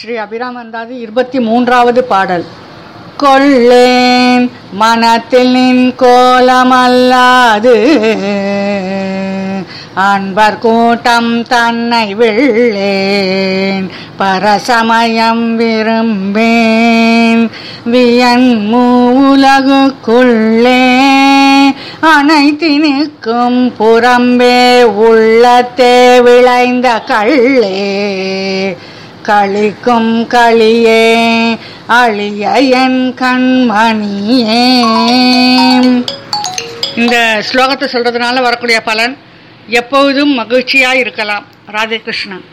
ஸ்ரீ அபிராமந்தாதி இருபத்தி மூன்றாவது பாடல் கொள்ளேன் மனத்தில் நின் கோலமல்லாது அன்பர் கூட்டம் தன்னை விள்ளேன் பரசமயம் விரும்பேன் வியன் மூலகுக்குள்ளே அனைத்து நிற்கும் புறம்பே உள்ளத்தே விளைந்த கள்ளே களிக்கும் களியே அழிய என் கண்மணியே இந்த ஸ்லோகத்தை சொல்றதுனால வரக்கூடிய பலன் எப்பொழுதும் மகிழ்ச்சியா இருக்கலாம் ராதே கிருஷ்ணன்